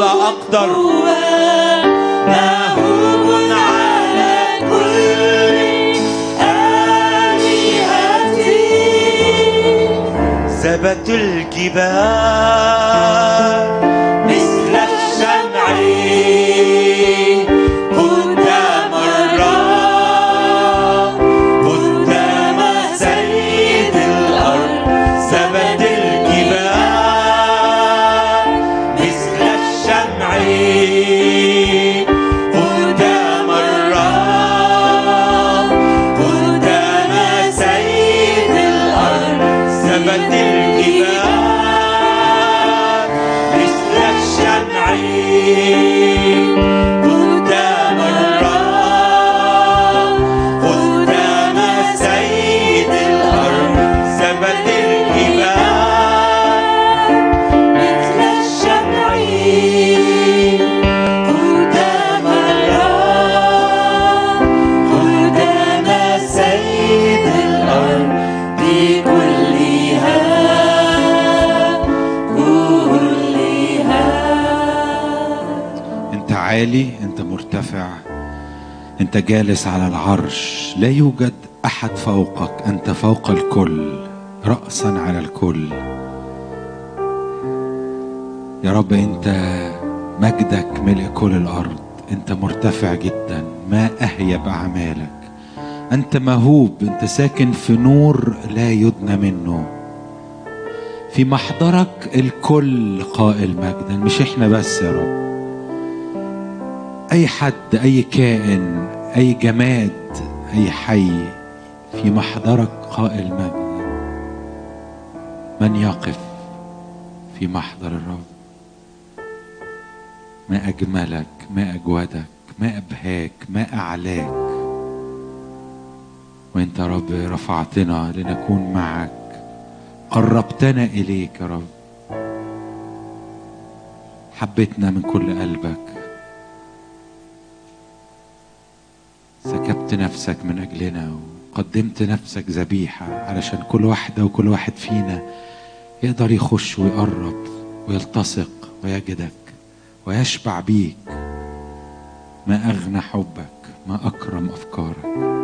ولا أقدر مهوب على كل آلهتي ثبت الجبال مثل الشمع قدام الرب قدام سيد الأرض ثبت الجبال مثل الشمع قدام الرب قدام سيد الأرض ثبت الجبال مثل الشمع قدام الرب قدام سيد الأرض ثبت الجبال مثل الشمع قدام الرب قدام سيد الأرض كلها كلها انت عالي انت مرتفع انت جالس على العرش لا يوجد احد فوقك انت فوق الكل راسا على الكل يا رب انت مجدك ملء كل الارض انت مرتفع جدا ما اهيب اعمالك انت مهوب انت ساكن في نور لا يدنى منه في محضرك الكل قائل مجدا مش احنا بس يا رب اي حد اي كائن اي جماد اي حي في محضرك قائل مجدا من يقف في محضر الرب ما اجملك ما اجودك ما ابهاك ما اعلاك وانت يا رب رفعتنا لنكون معك قربتنا اليك يا رب حبيتنا من كل قلبك سكبت نفسك من أجلنا وقدمت نفسك ذبيحة علشان كل واحدة وكل واحد فينا يقدر يخش ويقرب ويلتصق ويجدك ويشبع بيك ما أغنى حبك ما أكرم أفكارك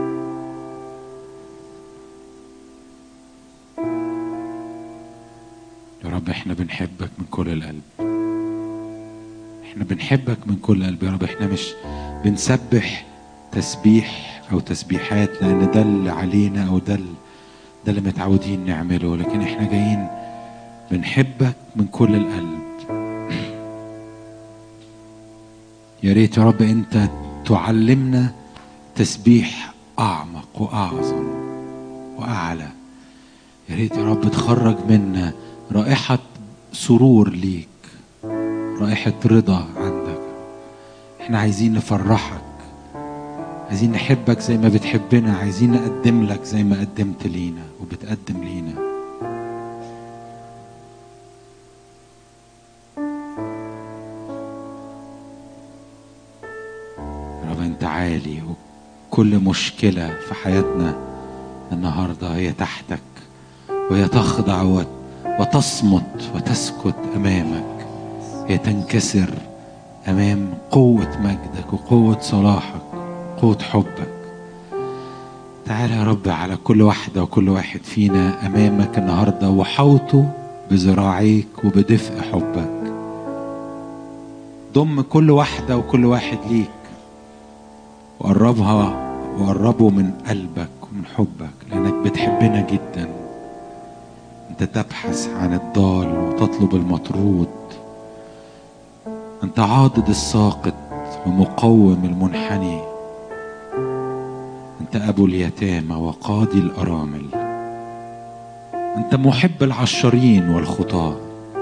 يا رب احنا بنحبك من كل القلب احنا بنحبك من كل قلب يا رب احنا مش بنسبح تسبيح او تسبيحات لان ده اللي علينا او ده ال- ده اللي متعودين نعمله لكن احنا جايين بنحبك من كل القلب يا ريت يا رب انت تعلمنا تسبيح اعمق واعظم واعلى يا ريت يا رب تخرج منا رائحه سرور ليك رائحه رضا عندك احنا عايزين نفرحك عايزين نحبك زي ما بتحبنا عايزين نقدم لك زي ما قدمت لينا وبتقدم لينا يا رب انت عالي وكل مشكلة في حياتنا النهاردة هي تحتك وهي تخضع وت- وتصمت وتسكت أمامك هي تنكسر أمام قوة مجدك وقوة صلاحك قوة حبك تعالى يا رب على كل واحدة وكل واحد فينا أمامك النهاردة وحوطه بذراعيك وبدفء حبك ضم كل واحدة وكل واحد ليك وقربها وقربه من قلبك ومن حبك لأنك بتحبنا جدا أنت تبحث عن الضال وتطلب المطرود أنت عاضد الساقط ومقوم المنحني أنت أبو اليتامى وقاضي الأرامل أنت محب العشرين والخطاة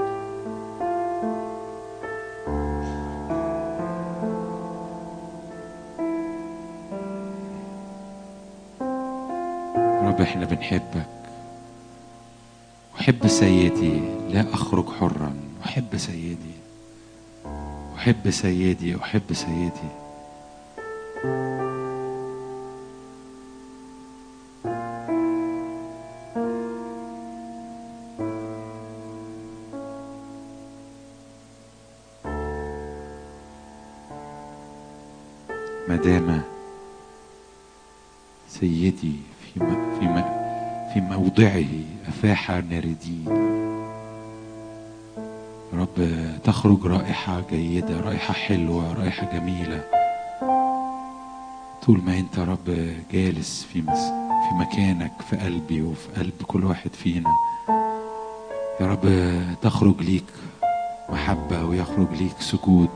رب احنا بنحبك أحب سيدي لا أخرج حرا أحب سيدي أحب سيدي أحب سيدي ما دام سيدي في م- في م- في موضعه أفاح ناردين يا رب تخرج رائحة جيدة رائحة حلوة رائحة جميلة طول ما انت يا رب جالس في مس في مكانك في قلبي وفي قلب كل واحد فينا يا رب تخرج ليك محبة ويخرج ليك سجود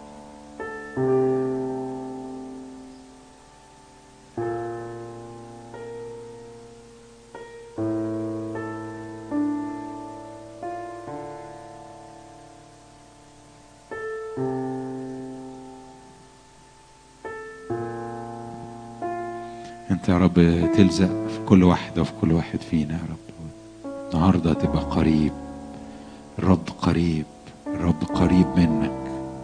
انت يا رب تلزق في كل واحدة وفي كل واحد فينا يا رب النهاردة تبقى قريب الرب قريب الرب قريب منك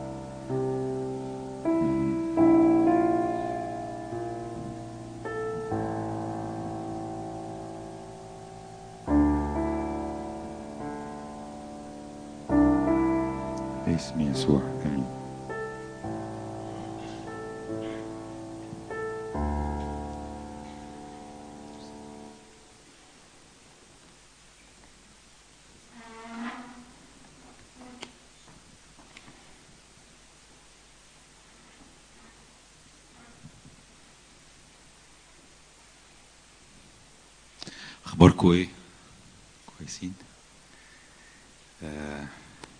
باسم يسوع امين اخباركم ايه كويسين آه،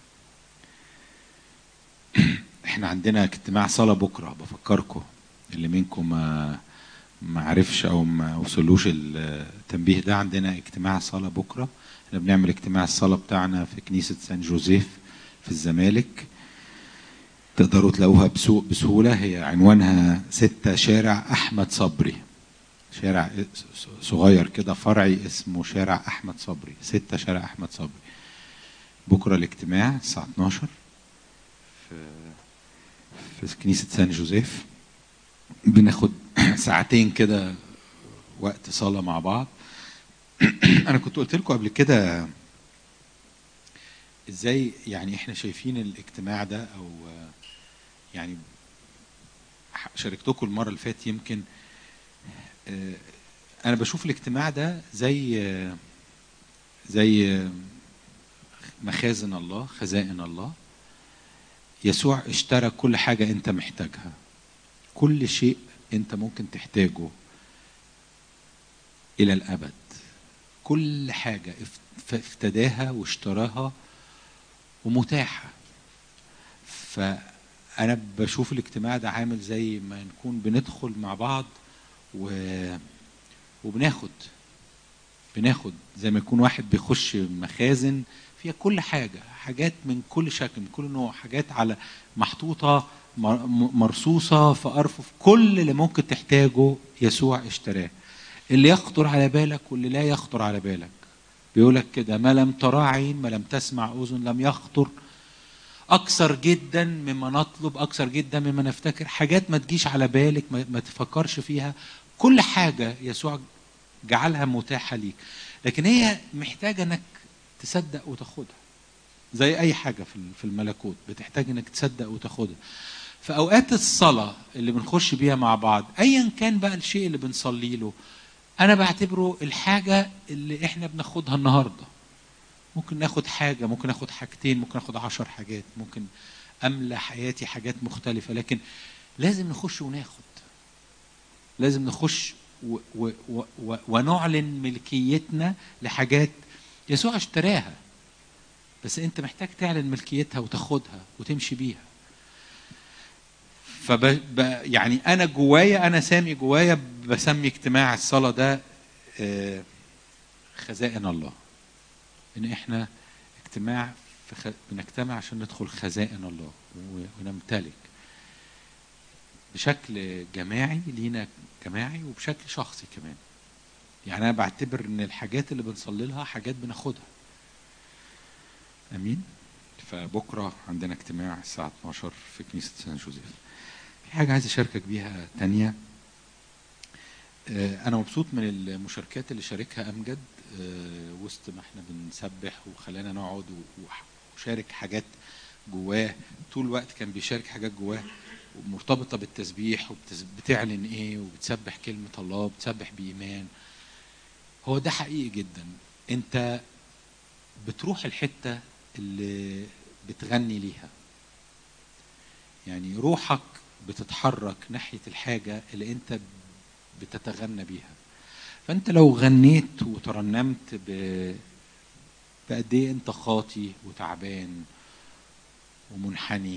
احنا عندنا اجتماع صلاة بكرة بفكركم اللي منكم ما ما عرفش او ما وصلوش التنبيه ده عندنا اجتماع صلاة بكرة احنا بنعمل اجتماع الصلاة بتاعنا في كنيسة سان جوزيف في الزمالك تقدروا تلاقوها بسو- بسهولة هي عنوانها ستة شارع أحمد صبري شارع صغير كده فرعي اسمه شارع أحمد صبري ستة شارع أحمد صبري بكرة الاجتماع الساعة 12 في في كنيسة سان جوزيف بناخد ساعتين كده وقت صلاة مع بعض أنا كنت قلت لكم قبل كده ازاي يعني احنا شايفين الاجتماع ده او آه، يعني شاركتكم المره اللي فاتت يمكن آه، انا بشوف الاجتماع ده زي آه، زي آه، مخازن الله خزائن الله يسوع اشترى كل حاجه انت محتاجها كل شيء انت ممكن تحتاجه الى الابد كل حاجه اف- افتداها واشتراها ومتاحه فانا بشوف الاجتماع ده عامل زي ما نكون بندخل مع بعض و... وبناخد بناخد زي ما يكون واحد بيخش مخازن فيها كل حاجه حاجات من كل شكل من كل نوع حاجات على محطوطه مر- م- مرصوصه في ارفف كل اللي ممكن تحتاجه يسوع اشتراه اللي يخطر على بالك واللي لا يخطر على بالك بيقولك كده ما لم ترى عين ما لم تسمع اذن لم يخطر اكثر جدا مما نطلب اكثر جدا مما نفتكر حاجات ما تجيش على بالك ما, ما تفكرش فيها كل حاجه يسوع جعلها متاحه ليك لكن هي محتاجه انك تصدق وتاخدها زي اي حاجه في في الملكوت بتحتاج انك تصدق وتاخدها في اوقات الصلاه اللي بنخش بيها مع بعض ايا كان بقى الشيء اللي بنصلي له انا بعتبره الحاجه اللي احنا بناخدها النهارده ممكن ناخد حاجة ممكن ناخد حاجتين ممكن ناخد عشر حاجات ممكن أملى حياتي حاجات مختلفة لكن لازم نخش وناخد لازم نخش و و و و ونعلن ملكيتنا لحاجات يسوع اشتراها بس انت محتاج تعلن ملكيتها وتاخدها وتمشي بيها فب ب- يعني انا جوايا انا سامي جوايا بسمي اجتماع الصلاه ده آه، خزائن الله ان احنا اجتماع في خ... بنجتمع عشان ندخل خزائن الله و- ونمتلك بشكل جماعي لينا جماعي وبشكل شخصي كمان يعني انا بعتبر ان الحاجات اللي بنصلي لها حاجات بناخدها امين فبكره عندنا اجتماع الساعه 12 في كنيسه سان جوزيف في حاجه عايز اشاركك بيها تانية آه، انا مبسوط من المشاركات اللي شاركها امجد آه، وسط ما احنا بنسبح وخلانا نقعد و- وح- وشارك حاجات جواه طول الوقت كان بيشارك حاجات جواه ومرتبطه بالتسبيح وبتعلن ايه وبتسبح كلمه الله وبتسبح بايمان هو ده حقيقي جدا انت بتروح الحته اللي بتغني ليها يعني روحك بتتحرك ناحيه الحاجه اللي انت بتتغنى بيها فانت لو غنيت وترنمت ب بقد ايه انت خاطي وتعبان ومنحني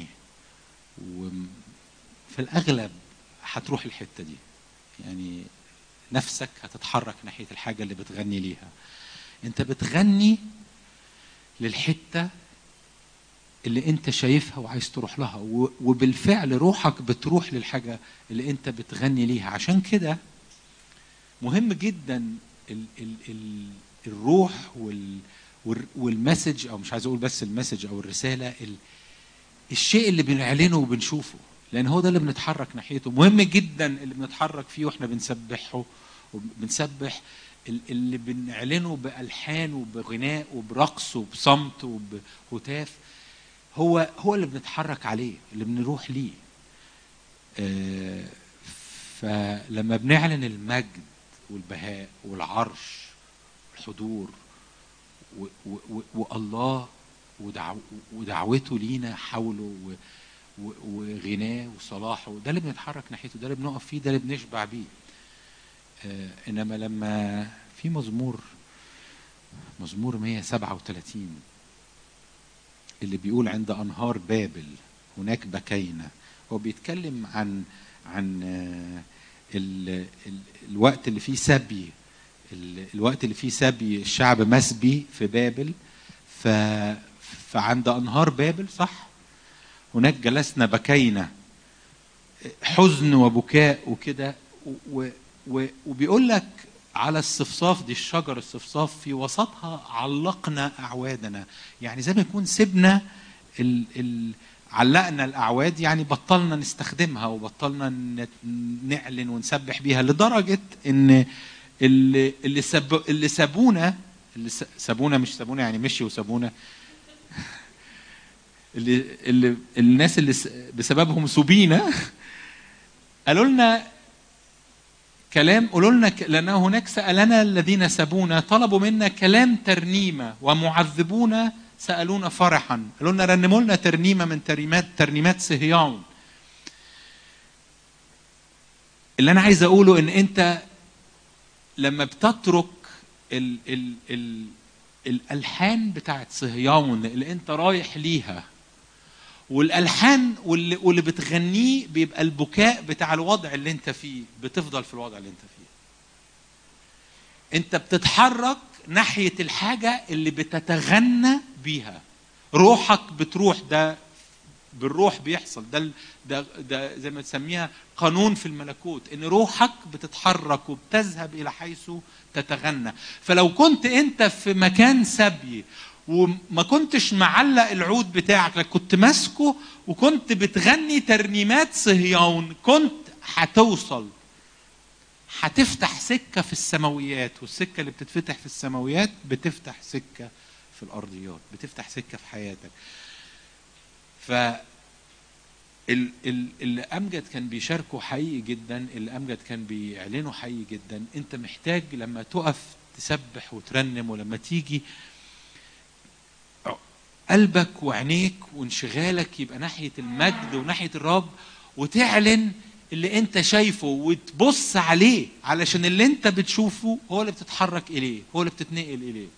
وفي الاغلب هتروح الحته دي يعني نفسك هتتحرك ناحيه الحاجه اللي بتغني ليها انت بتغني للحته اللي انت شايفها وعايز تروح لها و- وبالفعل روحك بتروح للحاجه اللي انت بتغني ليها عشان كده مهم جدا ال ال ال الروح وال وال- والمسج او مش عايز اقول بس المسج او الرساله ال الشيء اللي بنعلنه وبنشوفه لان هو ده اللي بنتحرك ناحيته مهم جدا اللي بنتحرك فيه واحنا بنسبحه وبنسبح ال- اللي بنعلنه بالحان وبغناء وبرقص وبصمت وبهتاف هو هو اللي بنتحرك عليه اللي بنروح ليه آه، فلما بنعلن المجد والبهاء والعرش والحضور و- و- و- والله ودعو ودعوته لينا حوله و- و- وغناه وصلاحه ده اللي بنتحرك ناحيته ده اللي بنقف فيه ده اللي بنشبع بيه آه، انما لما في مزمور مزمور 137 اللي بيقول عند انهار بابل هناك بكينا هو بيتكلم عن عن آه، ال ال الوقت اللي فيه سبي ال- الوقت اللي فيه سبي الشعب مسبي في بابل ف فعند انهار بابل صح هناك جلسنا بكينا حزن وبكاء وكده و- و- وبيقول لك على الصفصاف دي الشجر الصفصاف في وسطها علقنا اعوادنا يعني زي ما يكون سيبنا ال ال علقنا الاعواد يعني بطلنا نستخدمها وبطلنا ن- نعلن ونسبح بيها لدرجه ان اللي اللي سب اللي سابونا اللي س- سابونا مش سابونا يعني مشي وسابونا اللي اللي الناس اللي س- بسببهم سبينا قالوا لنا كلام قولوا لنا ك- لان هناك سالنا الذين سابونا طلبوا منا كلام ترنيمه ومعذبون سالونا فرحا قالوا لنا رنموا لنا ترنيمه من ترنيمات ترنيمات صهيون اللي انا عايز اقوله ان انت لما بتترك ال ال ال الالحان بتاعت صهيون اللي انت رايح ليها والالحان واللي, واللي بتغنيه بيبقى البكاء بتاع الوضع اللي انت فيه بتفضل في الوضع اللي انت فيه انت بتتحرك ناحيه الحاجه اللي بتتغنى بيها روحك بتروح ده بالروح بيحصل ده ال- ده ده زي ما تسميها قانون في الملكوت ان روحك بتتحرك وبتذهب الى حيث تتغنى فلو كنت انت في مكان سبي وما كنتش معلق العود بتاعك لكن كنت ماسكه وكنت بتغني ترنيمات صهيون كنت هتوصل هتفتح سكة في السماويات والسكة اللي بتتفتح في السماويات بتفتح سكة في الأرضيات بتفتح سكة في حياتك ف ال- ال- اللي امجد كان بيشاركه حقيقي جدا اللي امجد كان بيعلنه حقيقي جدا انت محتاج لما تقف تسبح وترنم ولما تيجي قلبك وعينيك وانشغالك يبقى ناحيه المجد وناحيه الرب وتعلن اللي انت شايفه وتبص عليه علشان اللي انت بتشوفه هو اللي بتتحرك اليه هو اللي بتتنقل اليه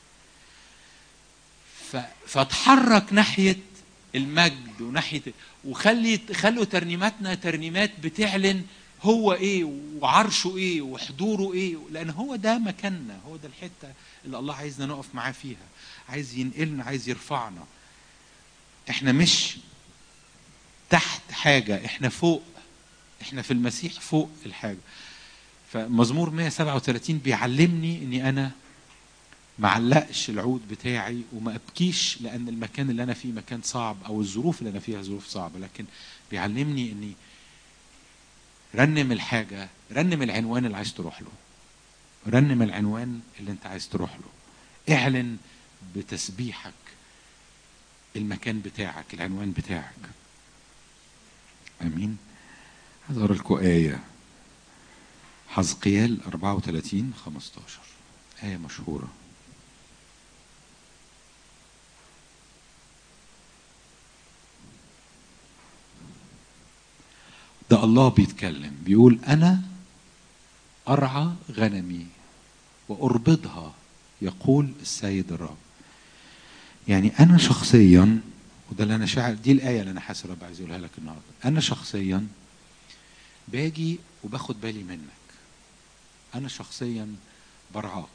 ف... فتحرك ناحيه المجد وناحيه وخلي خلوا ترنيماتنا ترنيمات بتعلن هو ايه وعرشه ايه وحضوره ايه لان هو ده مكاننا هو ده الحته اللي الله عايزنا نقف معاه فيها عايز ينقلنا عايز يرفعنا احنا مش تحت حاجه احنا فوق احنا في المسيح فوق الحاجه فمزمور 137 بيعلمني اني انا ما علقش العود بتاعي وما ابكيش لان المكان اللي انا فيه مكان صعب او الظروف اللي انا فيها ظروف صعبه لكن بيعلمني اني رنم الحاجه رنم العنوان اللي عايز تروح له رنم العنوان اللي انت عايز تروح له اعلن بتسبيحك المكان بتاعك العنوان بتاعك امين عايز اقرا لكم ايه حزقيال 34 15 ايه مشهوره ده الله بيتكلم بيقول انا ارعى غنمي واربضها يقول السيد الرب يعني انا شخصيا وده اللي انا شاعر دي الايه اللي انا حاسس الرب عايز يقولها لك النهارده انا شخصيا باجي وباخد بالي منك انا شخصيا برعاك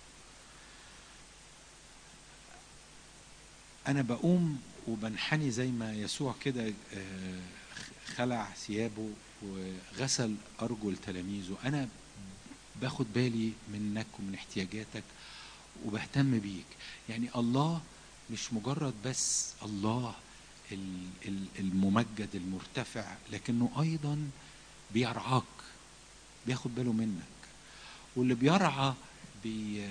انا بقوم وبنحني زي ما يسوع كده آه، خلع ثيابه وغسل ارجل تلاميذه انا باخد بالي منك ومن احتياجاتك وبهتم بيك يعني الله مش مجرد بس الله ال- ال- الممجد المرتفع لكنه ايضا بيرعاك بياخد باله منك واللي بيرعى بي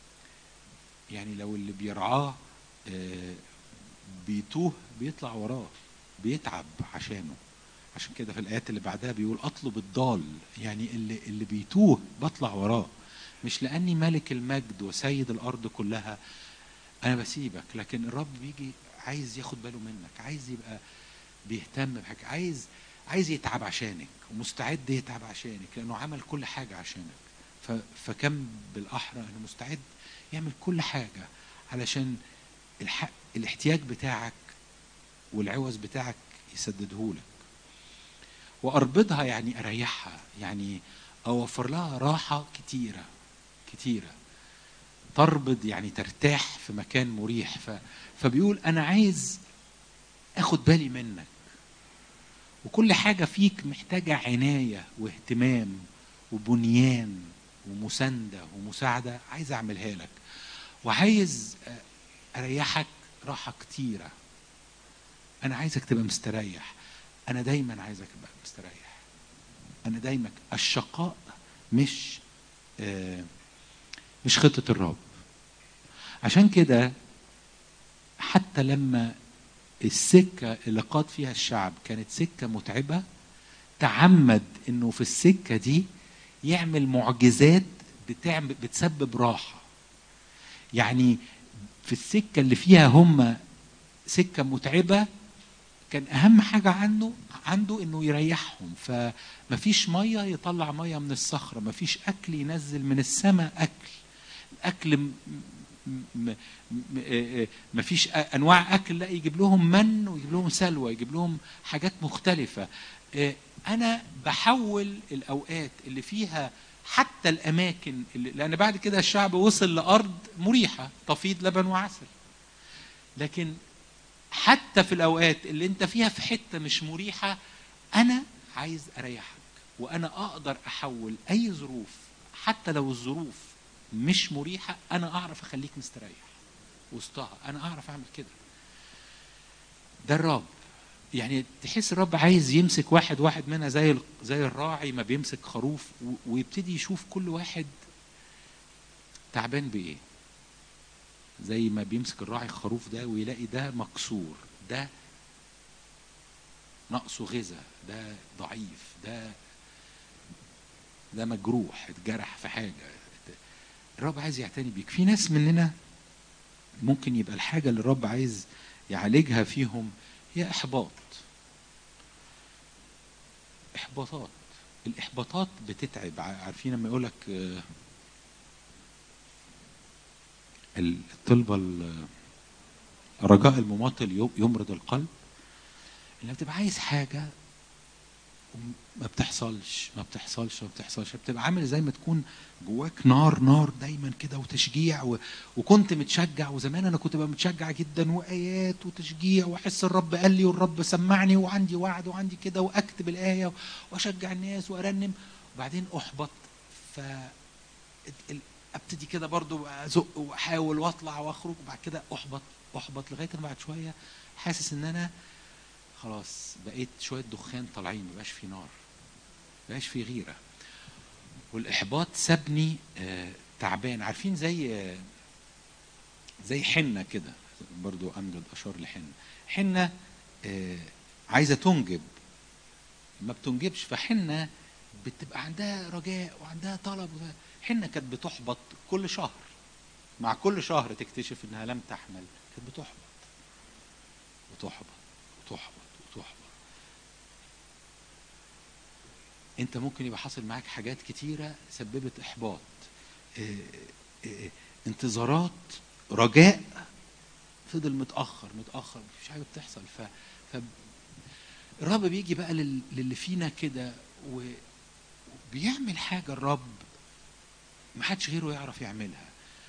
يعني لو اللي بيرعاه آه، بيتوه بيطلع وراه بيتعب عشانه عشان كده في الايات اللي بعدها بيقول اطلب الضال يعني اللي اللي بيتوه بطلع وراه مش لاني ملك المجد وسيد الارض كلها انا بسيبك لكن الرب بيجي عايز ياخد باله منك عايز يبقى بيهتم بحاجه عايز عايز يتعب عشانك ومستعد يتعب عشانك لانه عمل كل حاجه عشانك ف... فكم بالاحرى انه مستعد يعمل كل حاجه علشان الح... الاحتياج بتاعك والعوز بتاعك يسددهولك واربضها يعني اريحها يعني اوفر لها راحه كتيره كتيره تربض يعني ترتاح في مكان مريح ف... فبيقول انا عايز اخد بالي منك وكل حاجه فيك محتاجه عنايه واهتمام وبنيان ومسانده ومساعده عايز اعملها لك وعايز اريحك راحه كتيره انا عايزك تبقى مستريح انا دايما عايزك تبقى مستريح انا دايما الشقاء مش آه مش خطه الرب عشان كده حتى لما السكه اللي قاد فيها الشعب كانت سكه متعبه تعمد انه في السكه دي يعمل معجزات بتعمل بتسبب راحه يعني في السكه اللي فيها هم سكه متعبه كان اهم حاجه عنده عنده انه يريحهم فمفيش ميه يطلع ميه من الصخره مفيش اكل ينزل من السماء اكل الاكل م- م- م- مفيش انواع اكل لا يجيب لهم من ويجيب لهم سلوى يجيب لهم حاجات مختلفه انا بحول الاوقات اللي فيها حتى الاماكن اللي لان بعد كده الشعب وصل لارض مريحه تفيض لبن وعسل لكن حتى في الاوقات اللي انت فيها في حته مش مريحه انا عايز اريحك وانا اقدر احول اي ظروف حتى لو الظروف مش مريحه انا اعرف اخليك مستريح وسطها انا اعرف اعمل كده ده الرب يعني تحس الرب عايز يمسك واحد واحد منها زي زي الراعي ما بيمسك خروف ويبتدي يشوف كل واحد تعبان بايه زي ما بيمسك الراعي الخروف ده ويلاقي ده مكسور ده نقصه غذاء ده ضعيف ده ده مجروح اتجرح في حاجه الرب عايز يعتني بيك في ناس مننا ممكن يبقى الحاجه اللي الرب عايز يعالجها فيهم هي احباط احباطات الاحباطات بتتعب عارفين لما يقول لك الطلبة الرجاء المماطل يمرض القلب لما بتبقى عايز حاجة ما بتحصلش ما بتحصلش ما بتحصلش بتبقى عامل زي ما تكون جواك نار نار دايما كده وتشجيع و... وكنت متشجع وزمان انا كنت بقى متشجع جدا وايات وتشجيع واحس الرب قال لي والرب سمعني وعندي وعد وعندي كده واكتب الايه واشجع الناس وارنم وبعدين احبط ف ابتدي كده برضو ازق واحاول واطلع واخرج وبعد كده احبط احبط لغايه ما بعد شويه حاسس ان انا خلاص بقيت شويه دخان طالعين مبقاش في نار مبقاش في غيره والاحباط سابني آه تعبان عارفين زي آه زي حنه كده برضو امجد اشار لحنه حنه آه عايزه تنجب ما بتنجبش فحنة بتبقى عندها رجاء وعندها طلب حنة كانت بتحبط كل شهر مع كل شهر تكتشف انها لم تحمل كانت بتحبط وتحبط وتحبط وتحبط انت ممكن يبقى حاصل معاك حاجات كتيرة سببت احباط اه، اه، اه، انتظارات رجاء فضل متأخر متأخر مفيش حاجة بتحصل ف, ف الرب بيجي بقى لل- للي فينا كده و- وبيعمل حاجة الرب ما حدش غيره يعرف يعملها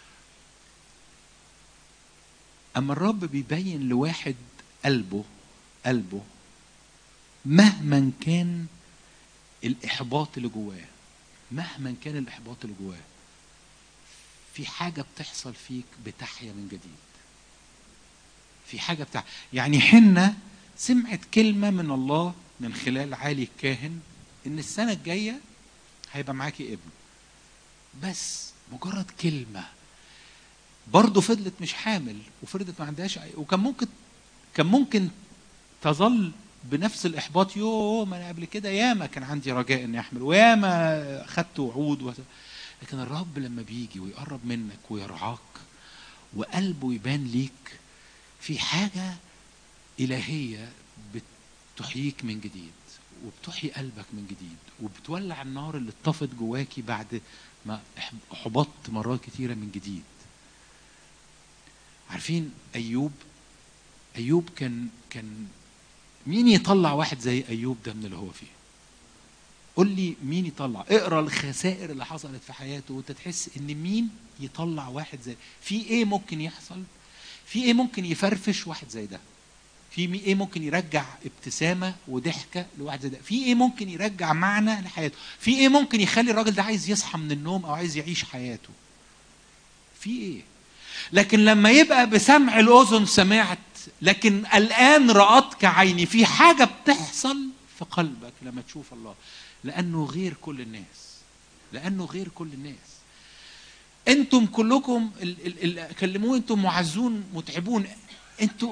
أما الرب بيبين لواحد قلبه قلبه مهما كان الإحباط اللي جواه مهما كان الإحباط اللي جواه في حاجة بتحصل فيك بتحيا من جديد في حاجة بتاع يعني حنة سمعت كلمة من الله من خلال عالي الكاهن إن السنة الجاية هيبقى معاكي ابن بس مجرد كلمة برضه فضلت مش حامل وفضلت ما عندهاش أي- وكان ممكن كان ممكن تظل بنفس الاحباط يوه ما انا قبل كده ياما كان عندي رجاء اني احمل وياما خدت وعود وت... لكن الرب لما بيجي ويقرب منك ويرعاك وقلبه يبان ليك في حاجه الهيه بتحييك من جديد وبتحيي قلبك من جديد وبتولع النار اللي اتطفت جواكي بعد ما إح- احبطت مرات كتيره من جديد عارفين ايوب ايوب كان كان مين يطلع واحد زي ايوب ده من اللي هو فيه قول لي مين يطلع اقرا الخسائر اللي حصلت في حياته وانت تحس ان مين يطلع واحد زي في ايه ممكن يحصل في ايه ممكن يفرفش واحد زي ده في مي- ايه ممكن يرجع ابتسامه وضحكه لواحد زي ده في ايه ممكن يرجع معنى لحياته في ايه ممكن يخلي الراجل ده عايز يصحى من النوم او عايز يعيش حياته في ايه لكن لما يبقى بسمع الاذن سمعت لكن الان رأتك عيني في حاجه بتحصل في قلبك لما تشوف الله لانه غير كل الناس لانه غير كل الناس انتم كلكم ال- ال- ال- كلموه انتم معزون متعبون انتوا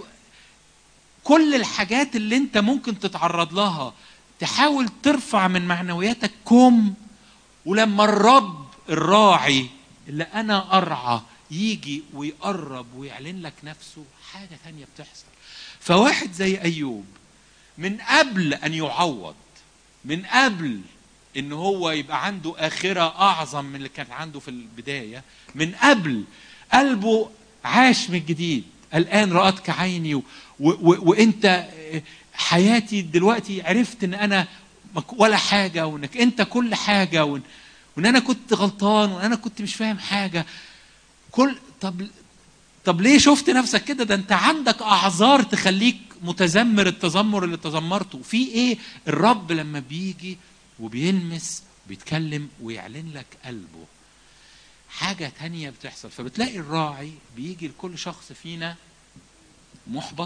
كل الحاجات اللي انت ممكن تتعرض لها تحاول ترفع من معنوياتك كوم ولما الرب الراعي اللي انا ارعى يجي ويقرب ويعلن لك نفسه حاجه تانية بتحصل فواحد زي ايوب من قبل ان يعوض من قبل ان هو يبقى عنده اخره اعظم من اللي كانت عنده في البدايه من قبل قلبه عاش من جديد الان راتك عيني و و و وانت حياتي دلوقتي عرفت ان انا مك- ولا حاجه وانك انت كل حاجه وان, وإن انا كنت غلطان وان انا كنت مش فاهم حاجه كل طب طب ليه شفت نفسك كده ده انت عندك اعذار تخليك متذمر التذمر اللي تذمرته في ايه الرب لما بيجي وبيلمس بيتكلم ويعلن لك قلبه حاجة تانية بتحصل فبتلاقي الراعي بيجي لكل شخص فينا محبط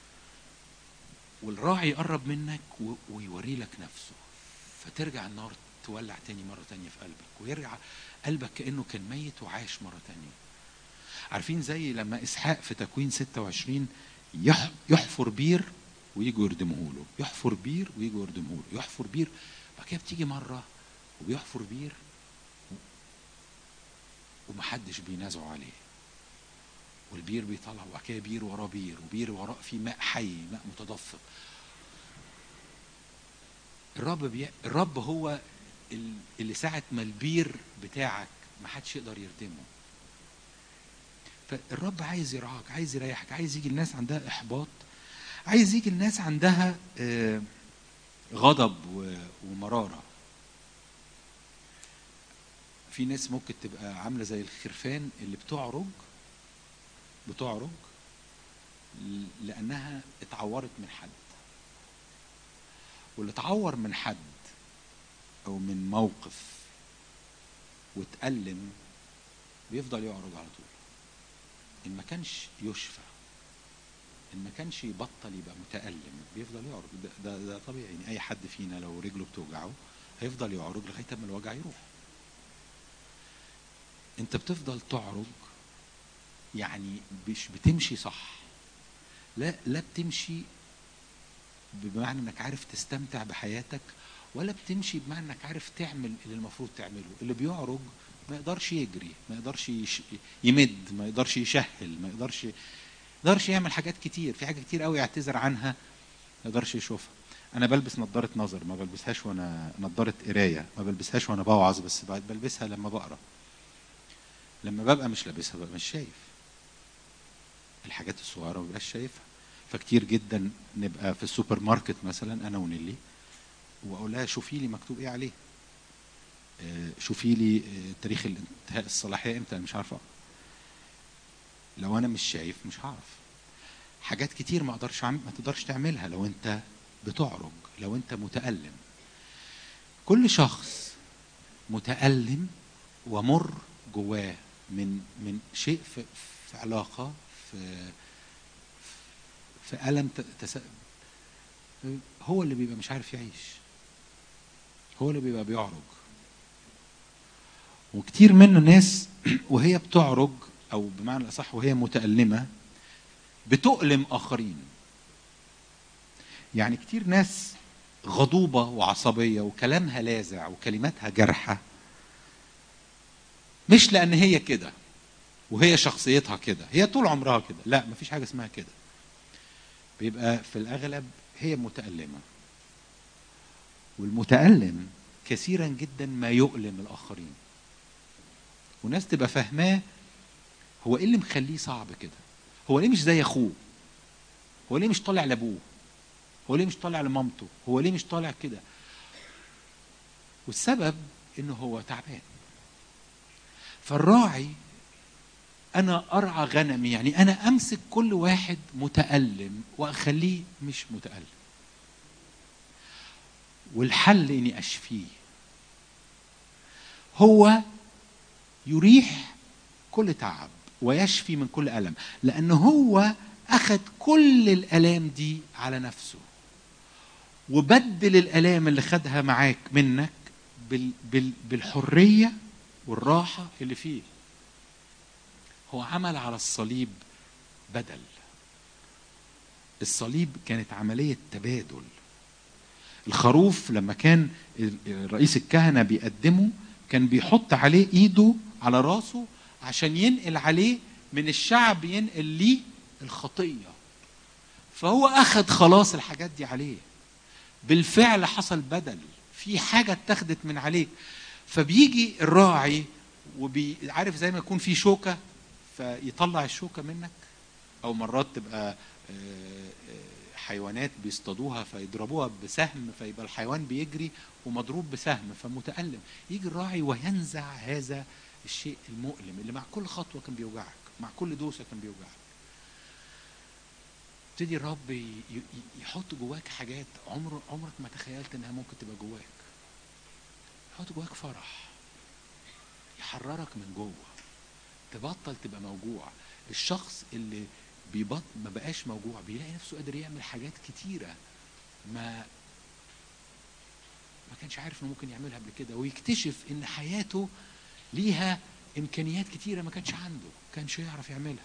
والراعي يقرب منك و- ويوري لك نفسه فترجع النار تولع تاني مرة تانية في قلبك ويرجع قلبك كأنه كان ميت وعاش مرة تانية عارفين زي لما إسحاق في تكوين 26 يح- يحفر بير ويجوا يردموه له يحفر بير ويجوا يردموه له يحفر بير بعد كده بتيجي مرة وبيحفر بير ومحدش بينازعوا عليه والبير بيطلع وبعد كده بير وراه بير وبير وراه فيه ماء حي ماء متدفق الرب بي... الرب هو ال- اللي ساعة ما البير بتاعك ما حدش يقدر يردمه فالرب عايز يرعاك عايز يريحك عايز يجي الناس عندها إحباط عايز يجي الناس عندها آه، غضب و- ومرارة في ناس ممكن تبقى عاملة زي الخرفان اللي بتعرج بتعرج ل- لأنها اتعورت من حد واللي اتعور من حد أو من موقف واتألم بيفضل يعرج على طول إن ما كانش يشفى إن ما كانش يبطل يبقى متألم بيفضل يعرج ده, ده, ده طبيعي يعني أي حد فينا لو رجله بتوجعه هيفضل يعرج لغاية ما الوجع يروح انت بتفضل تعرج يعني مش بتمشي صح لا لا بتمشي بمعنى انك عارف تستمتع بحياتك ولا بتمشي بمعنى انك عارف تعمل اللي المفروض تعمله اللي بيعرج ما يقدرش يجري ما يقدرش يش... يمد ما يقدرش يشهل ما يقدرش ما يقدرش يعمل حاجات كتير في حاجات كتير قوي يعتذر عنها ما يقدرش يشوفها انا بلبس نظاره نظر ما بلبسهاش وانا نظاره قرايه ما بلبسهاش وانا بوعظ بس ب- بلبسها لما بقرا لما ببقى مش لابسها ببقى مش شايف الحاجات الصغيره ما ببقاش شايفها فكتير جدا نبقى في السوبر ماركت مثلا انا ونيلي واقول لها شوفي لي مكتوب ايه عليه آه، شوفي لي آه، تاريخ الانتهاء الصلاحيه امتى انا مش عارف اقرا لو انا مش شايف مش هعرف حاجات كتير ما اقدرش أعم- ما تقدرش تعملها لو انت بتعرج لو انت متالم كل شخص متالم ومر جواه من من شيء في, في علاقه في في الم ت- تس... هو اللي بيبقى مش عارف يعيش هو اللي بيبقى بيعرج وكتير منه ناس وهي بتعرج او بمعنى الاصح وهي متألمة بتؤلم اخرين يعني كتير ناس غضوبة وعصبية وكلامها لاذع وكلماتها جارحة مش لان هي كده وهي شخصيتها كده هي طول عمرها كده لا مفيش حاجة اسمها كده بيبقى في الاغلب هي متألمة والمتألم كثيرا جدا ما يؤلم الاخرين وناس تبقى فاهماه هو ايه اللي مخليه صعب كده هو ليه مش زي اخوه هو ليه مش طالع لابوه هو ليه مش طالع لمامته هو ليه مش طالع كده والسبب انه هو تعبان فالراعي انا ارعى غنمي يعني انا امسك كل واحد متالم واخليه مش متالم والحل اني اشفيه هو يريح كل تعب ويشفي من كل الم لان هو اخذ كل الالام دي على نفسه وبدل الالام اللي خدها معاك منك بال بال بالحريه والراحه اللي فيه هو عمل على الصليب بدل الصليب كانت عمليه تبادل الخروف لما كان رئيس الكهنه بيقدمه كان بيحط عليه ايده على راسه عشان ينقل عليه من الشعب ينقل ليه الخطيه فهو اخذ خلاص الحاجات دي عليه بالفعل حصل بدل في حاجه اتخذت من عليك فبيجي الراعي وعارف زي ما يكون في شوكه فيطلع الشوكه منك او مرات تبقى حيوانات بيصطادوها فيضربوها بسهم فيبقى الحيوان بيجري ومضروب بسهم فمتألم يجي الراعي وينزع هذا الشيء المؤلم اللي مع كل خطوة كان بيوجعك مع كل دوسة كان بيوجعك يبتدي الرب يحط جواك حاجات عمر عمرك ما تخيلت انها ممكن تبقى جواك يحط جواك فرح يحررك من جوه تبطل تبقى موجوع الشخص اللي بيبط ما بقاش موجوع بيلاقي نفسه قادر يعمل حاجات كتيره ما ما كانش عارف انه ممكن يعملها قبل كده ويكتشف ان حياته ليها امكانيات كتيره ما كانش عنده ما كانش يعرف يعملها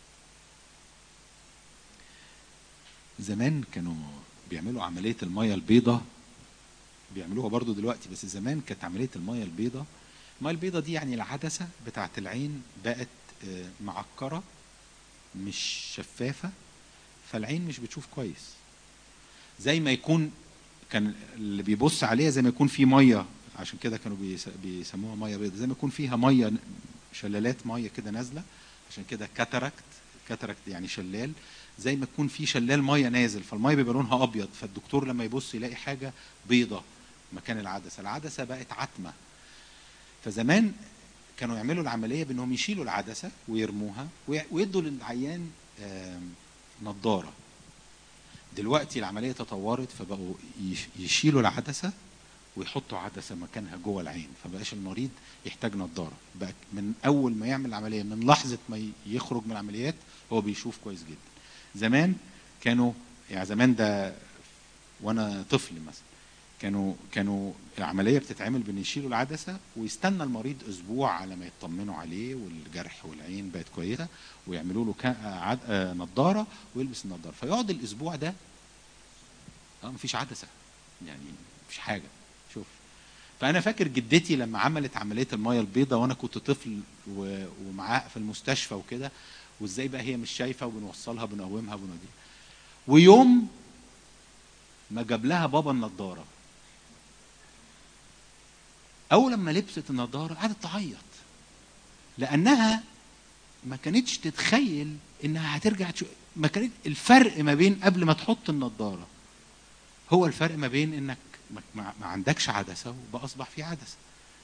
زمان كانوا بيعملوا عمليه الميه البيضاء بيعملوها برضو دلوقتي بس زمان كانت عمليه الميه البيضاء الميه البيضاء دي يعني العدسه بتاعت العين بقت معكره مش شفافة فالعين مش بتشوف كويس زي ما يكون كان اللي بيبص عليها زي ما يكون في مية عشان كده كانوا بيسموها مية بيضاء زي ما يكون فيها مية شلالات مية كده نازلة عشان كده كاتاراكت كاتاراكت يعني شلال زي ما يكون في شلال مية نازل فالمية بيبقى لونها أبيض فالدكتور لما يبص يلاقي حاجة بيضة مكان العدسة العدسة بقت عتمة فزمان كانوا يعملوا العمليه بانهم يشيلوا العدسه ويرموها ويدوا للعيان نظاره دلوقتي العمليه تطورت فبقوا يشيلوا العدسه ويحطوا عدسه مكانها جوه العين فبقاش المريض يحتاج نظاره بقى من اول ما يعمل العمليه من لحظه ما يخرج من العمليات هو بيشوف كويس جدا زمان كانوا يعني زمان ده وانا طفل مثلا كانوا كانوا العمليه بتتعمل بان يشيلوا العدسه ويستنى المريض اسبوع على ما يطمنوا عليه والجرح والعين بقت كويسه ويعملوا له عد... نضاره ويلبس النضاره فيقعد الاسبوع ده اه مفيش عدسه يعني مفيش حاجه شوف فانا فاكر جدتي لما عملت عمليه الميه البيضاء وانا كنت طفل و- ومعاه في المستشفى وكده وازاي بقى هي مش شايفه وبنوصلها بنقومها بنوديها ويوم ما جاب لها بابا النضاره اول لما لبست النضاره قعدت تعيط لانها ما كانتش تتخيل انها هترجع تشوف ما كانت الفرق ما بين قبل ما تحط النضاره هو الفرق ما بين انك ما, ما ما عندكش عدسه وبقى اصبح في عدسه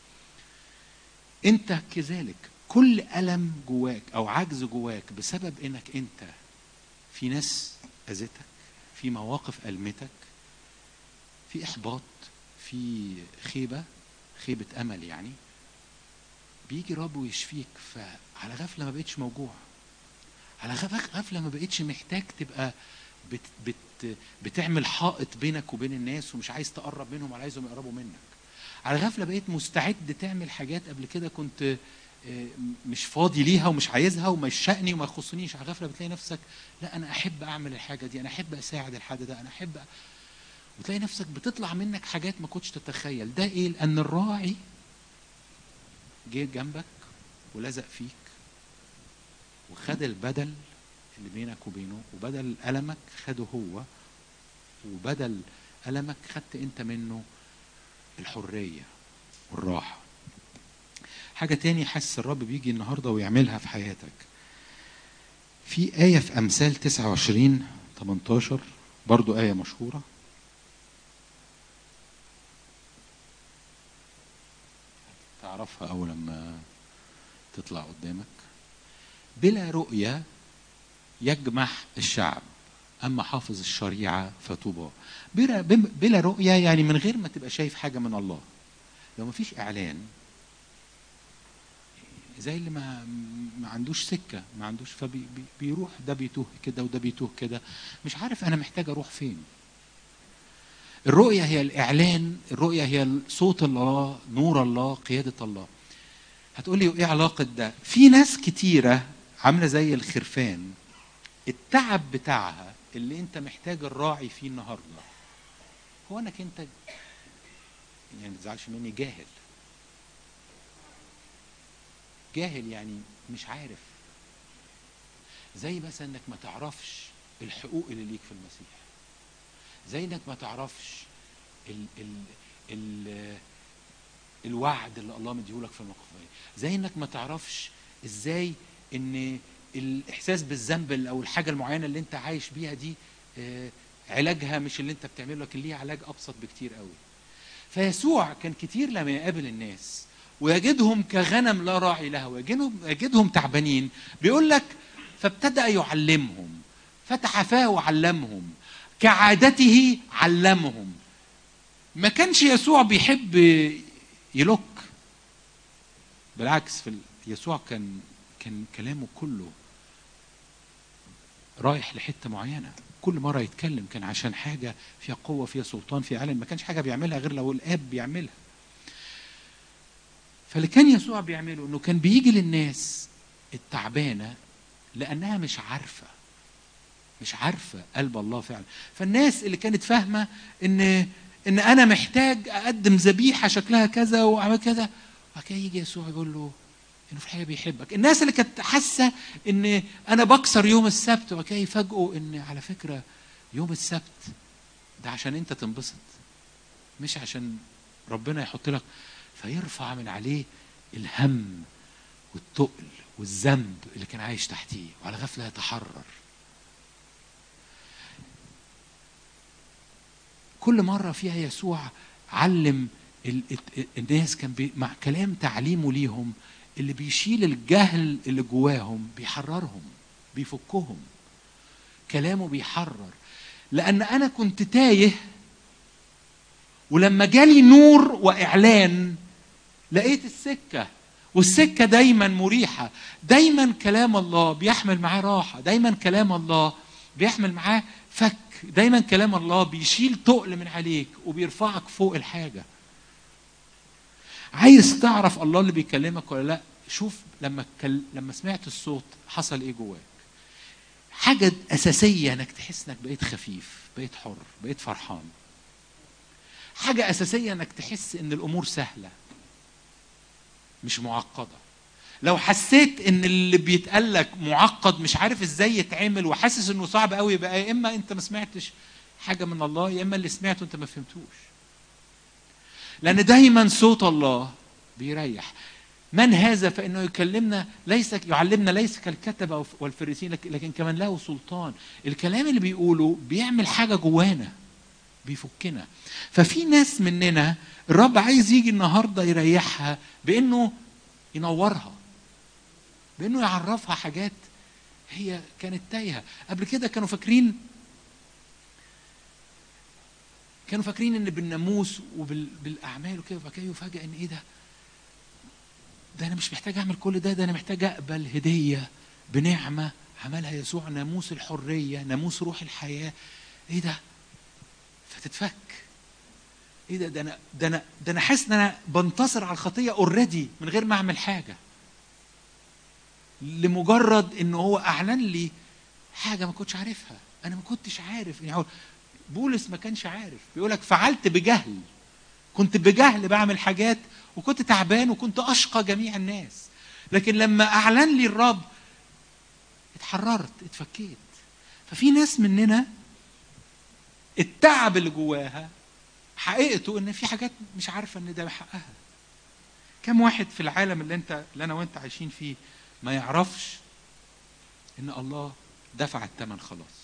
انت كذلك كل الم جواك او عجز جواك بسبب انك انت في ناس اذتك في مواقف المتك في احباط في خيبه خيبه امل يعني بيجي رب ويشفيك فعلى غفله ما بقتش موجوع على غف- غفله ما بقتش محتاج تبقى بت بت بتعمل حائط بينك وبين الناس ومش عايز تقرب منهم ولا عايزهم يقربوا منك على غفله بقيت مستعد تعمل حاجات قبل كده كنت آه، مش فاضي ليها ومش عايزها وما يشقني وما يخصنيش على غفله بتلاقي نفسك لا انا احب اعمل الحاجه دي انا احب اساعد الحد ده انا احب أ- وتلاقي نفسك بتطلع منك حاجات ما كنتش تتخيل ده ايه لان الراعي جه جنبك ولزق فيك وخد البدل اللي بينك وبينه وبدل ألمك خده هو وبدل ألمك خدت أنت منه الحرية والراحة حاجة تاني حاسس الرب بيجي النهاردة ويعملها في حياتك في آية في أمثال 29 18 برضو آية مشهورة تعرفها أول لما تطلع قدامك بلا رؤية يجمح الشعب أما حافظ الشريعة فطوبى بلا, بلا رؤية يعني من غير ما تبقى شايف حاجة من الله لو ما فيش إعلان زي اللي ما ما عندوش سكة ما عندوش فبيروح ده بيتوه كده وده بيتوه كده مش عارف أنا محتاج أروح فين الرؤية هي الإعلان الرؤية هي صوت الله نور الله قيادة الله هتقول لي ايه علاقة ده في ناس كتيرة عاملة زي الخرفان التعب بتاعها اللي انت محتاج الراعي فيه النهاردة هو انك انت يعني ما تزعلش مني جاهل جاهل يعني مش عارف زي مثلا انك ما تعرفش الحقوق اللي ليك في المسيح زي انك ما تعرفش ال ال ال الوعد اللي الله مديهولك في الموقف زي انك ما تعرفش ازاي ان الاحساس بالذنب او الحاجه المعينه اللي انت عايش بيها دي آه، علاجها مش اللي انت بتعمله لكن ليها علاج ابسط بكتير قوي فيسوع كان كتير لما يقابل الناس ويجدهم كغنم لا راعي لها ويجدهم يجدهم تعبانين بيقول لك فابتدأ يعلمهم فتح فاه وعلمهم كعادته علمهم ما كانش يسوع بيحب يلوك بالعكس في ال- يسوع كان كان كلامه كله رايح لحته معينه كل مره يتكلم كان عشان حاجه فيها قوه فيها سلطان فيها علم ما كانش حاجه بيعملها غير لو الاب بيعملها فاللي كان يسوع بيعمله انه كان بيجي للناس التعبانه لانها مش عارفه مش عارفه قلب الله فعلا فالناس اللي كانت فاهمه ان ان انا محتاج اقدم ذبيحه شكلها كذا واعمل كذا وبعد كده يجي يسوع يقول له انه في حاجه بيحبك الناس اللي كانت حاسه ان انا بكسر يوم السبت وبعد كده يفاجئوا ان على فكره يوم السبت ده عشان انت تنبسط مش عشان ربنا يحط لك فيرفع من عليه الهم والتقل والذنب اللي كان عايش تحتيه وعلى غفله يتحرر كل مرة فيها يسوع علم ال- ال- الناس كان بي مع كلام تعليمه ليهم اللي بيشيل الجهل اللي جواهم بيحررهم بيفكهم كلامه بيحرر لأن أنا كنت تايه ولما جالي نور وإعلان لقيت السكة والسكة دايما مريحة دايما كلام الله بيحمل معاه راحة دايما كلام الله بيحمل معاه فك دايما كلام الله بيشيل تقل من عليك وبيرفعك فوق الحاجة عايز تعرف الله اللي بيكلمك ولا لا شوف لما كل... لما سمعت الصوت حصل ايه جواك حاجة أساسية إنك تحس إنك بقيت خفيف بقيت حر بقيت فرحان حاجة أساسية إنك تحس إن الأمور سهلة مش معقدة لو حسيت ان اللي بيتقال لك معقد مش عارف ازاي يتعمل وحاسس انه صعب قوي يبقى يا اما انت ما سمعتش حاجه من الله يا اما اللي سمعته انت ما فهمتوش لان دايما صوت الله بيريح من هذا فانه يكلمنا ليس يعلمنا ليس كالكتبه والفريسين لك- لكن كمان له سلطان الكلام اللي بيقوله بيعمل حاجه جوانا بيفكنا ففي ناس مننا الرب عايز يجي النهارده يريحها بانه ينورها بانه يعرفها حاجات هي كانت تايهه قبل كده كانوا فاكرين كانوا فاكرين ان بالناموس وبالاعمال وكده وبعد كده يفاجئ ان ايه ده ده انا مش محتاج اعمل كل ده ده انا محتاج اقبل هديه بنعمه عملها يسوع ناموس الحريه ناموس روح الحياه ايه ده فتتفك ايه ده ده انا ده انا ده انا حاسس ان انا بنتصر على الخطيه اوريدي من غير ما اعمل حاجه لمجرد ان هو اعلن لي حاجه ما كنتش عارفها انا ما كنتش عارف يعني هو بولس ما كانش عارف بيقول لك فعلت بجهل كنت بجهل بعمل حاجات وكنت تعبان وكنت اشقى جميع الناس لكن لما اعلن لي الرب اتحررت اتفكيت ففي ناس مننا التعب اللي جواها حقيقته ان في حاجات مش عارفه ان ده حقها كم واحد في العالم اللي انت اللي انا وانت عايشين فيه ما يعرفش ان الله دفع الثمن خلاص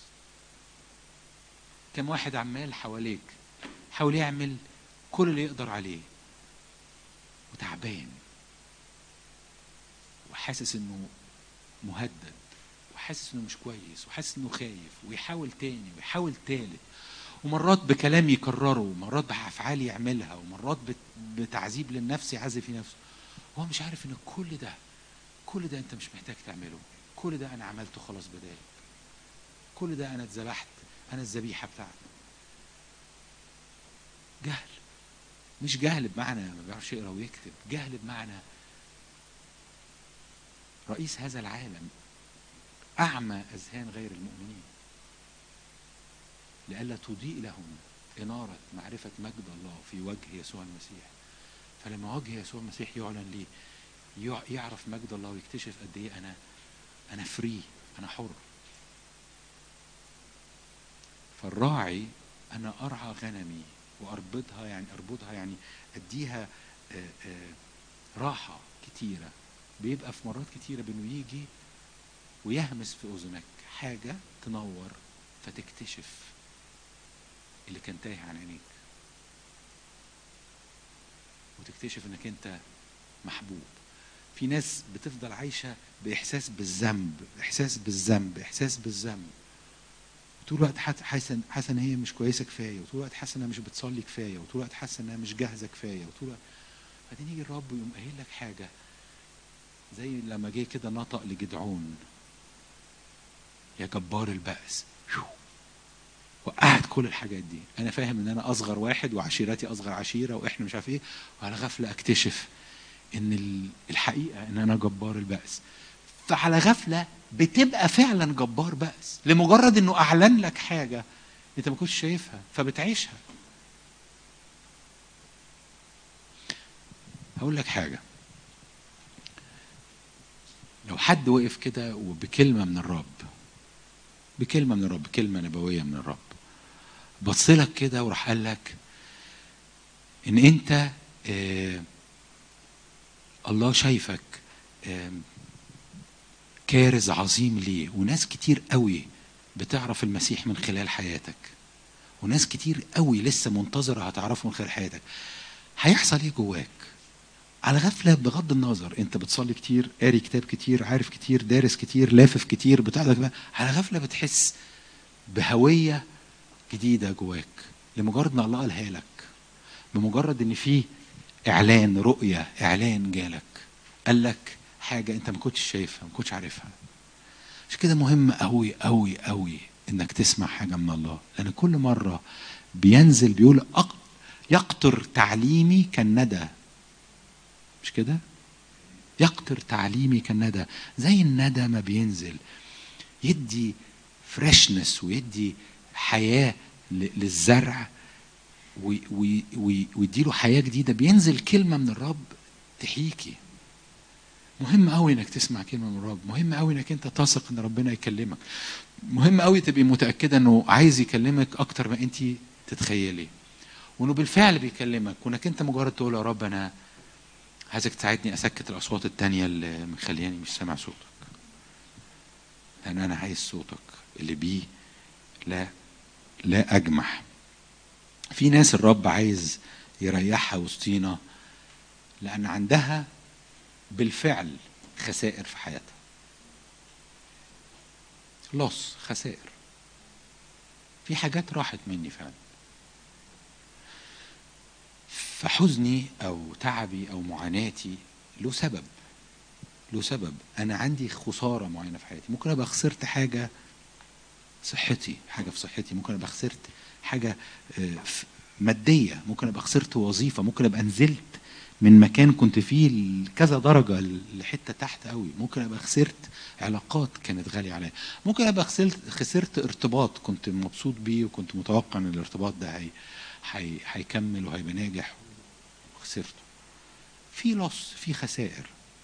كم واحد عمال حواليك حاول يعمل كل اللي يقدر عليه وتعبان وحاسس انه مهدد وحاسس انه مش كويس وحاسس انه خايف ويحاول تاني ويحاول تالت ومرات بكلام يكرره ومرات بافعال يعملها ومرات بت- بتعذيب للنفس يعذب في نفسه هو مش عارف ان كل ده كل ده انت مش محتاج تعمله كل ده انا عملته خلاص بدالك كل ده انا اتذبحت انا الذبيحه بتاعتك جهل مش جهل بمعنى ما بيعرفش يقرا ويكتب جهل بمعنى رئيس هذا العالم اعمى اذهان غير المؤمنين لئلا تضيء لهم إنارة معرفة مجد الله في وجه يسوع المسيح فلما وجه يسوع المسيح يعلن ليه يع- يعرف مجد الله ويكتشف قد ايه انا انا فري انا حر فالراعي انا ارعى غنمي واربطها يعني اربطها يعني اديها آه، آه، راحه كتيره بيبقى في مرات كتيره بانه يجي ويهمس في اذنك حاجه تنور فتكتشف اللي كان تايه عن عينيك وتكتشف انك انت محبوب في ناس بتفضل عايشه باحساس بالذنب احساس بالذنب احساس بالذنب طول الوقت حت- حاسه حاسه ان هي مش كويسه كفايه وطول الوقت حاسه انها مش بتصلي كفايه وطول الوقت حاسه انها مش جاهزه كفايه وطول الوقت بعدين يجي الرب ويقوم قايل لك حاجه زي لما جه كده نطق لجدعون يا جبار البأس شو. وقعت كل الحاجات دي انا فاهم ان انا اصغر واحد وعشيرتي اصغر عشيره واحنا مش عارف ايه وعلى غفله اكتشف ان ال- الحقيقه ان انا جبار البأس فعلى غفله بتبقى فعلا جبار بأس لمجرد انه اعلن لك حاجه انت ما كنتش شايفها فبتعيشها هقول لك حاجه لو حد وقف كده وبكلمه من الرب بكلمه من الرب كلمه نبويه من الرب بص لك كده وراح قال لك ان انت آه الله شايفك آه كارز عظيم ليه وناس كتير قوي بتعرف المسيح من خلال حياتك وناس كتير قوي لسه منتظرة هتعرفه من خلال حياتك هيحصل ايه جواك على غفلة بغض النظر انت بتصلي كتير قاري كتاب كتير عارف كتير دارس كتير لافف كتير بتاع ده على غفلة بتحس بهوية جديدة جواك لمجرد ان الله قالها لك بمجرد ان في اعلان رؤية اعلان جالك قال لك حاجة انت ما كنتش شايفها ما كنتش عارفها عشان كده مهم قوي قوي قوي انك تسمع حاجة من الله لان كل مرة بينزل بيقول أق... يقطر تعليمي كالندى مش كده يقطر تعليمي كالندى زي الندى ما بينزل يدي فريشنس ويدي حياه ل- للزرع وي- وي- وي- ويديله حياه جديده بينزل كلمه من الرب تحييكي مهم قوي انك تسمع كلمه من الرب مهم قوي انك انت تثق ان ربنا يكلمك مهم قوي تبقي متاكده انه عايز يكلمك اكتر ما انت تتخيلي وانه بالفعل بيكلمك وانك انت مجرد تقول يا رب انا عايزك تساعدني اسكت الاصوات التانية اللي مخلياني مش سامع صوتك لان انا عايز صوتك اللي بيه لا لا اجمح في ناس الرب عايز يريحها وسطينا لان عندها بالفعل خسائر في حياتها لص خسائر في حاجات راحت مني فعلا فحزني او تعبي او معاناتي له سبب له سبب انا عندي خساره معينه في حياتي ممكن ابقى خسرت حاجه صحتي حاجه في صحتي ممكن ابقى خسرت حاجه آه، ف- ماديه ممكن ابقى خسرت وظيفه ممكن ابقى نزلت من مكان كنت فيه لكذا درجه لحته تحت قوي ممكن ابقى خسرت علاقات كانت غاليه عليا ممكن ابقى خسرت خسرت ارتباط كنت مبسوط بيه وكنت متوقع ان الارتباط ده هي هي هيكمل وهيبقى ناجح وخسرته في لص في خسائر